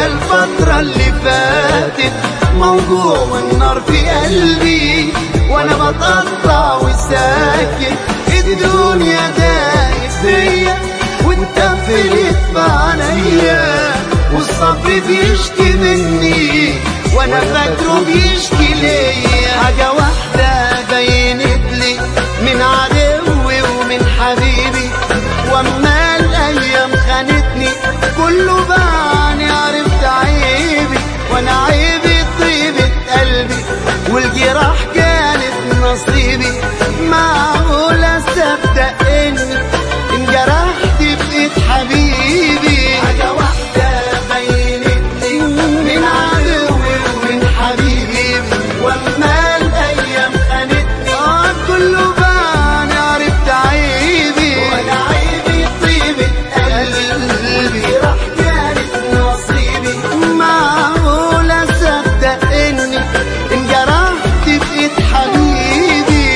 الفترة اللي فاتت موجوع والنار في قلبي وانا بتقطع وساكت الدنيا دايس بيا واتقفلت بعينيا والصبر بيشكي مني وانا فاكره بيشكي ليا حاجة واحدة بينت لي من عدوي ومن حبيبي واما الايام خانتني كله بعني عرفت عيبي وانا عيبي طيبة قلبي والجراح كانت نصيبي معقولة صدق اني انجرحت بإيد حبيبي حاجة واحدة بينت لي من عدوي ومن حبيبي واما الايام خانتني اه كله بان عرفت عيبي وانا عيبي طيبة قلبي راح كانت نصيبي معقولة صدق اني انجرحت بإيد حبيبي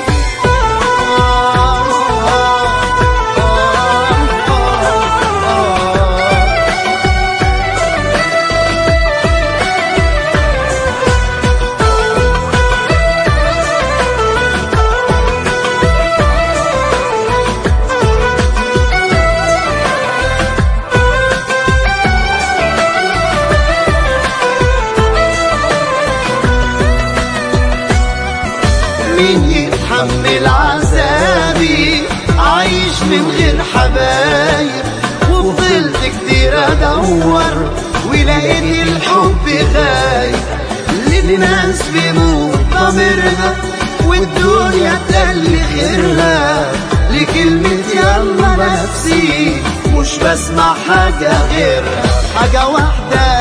مين يتحمل عذابي عايش من غير حبايب وفضلت كتير ادور ولقيت الحب غايب للناس بيموت ضميرها والدنيا تقل خيرها لكلمة يلا نفسي مش بسمع حاجة غيرها حاجة واحدة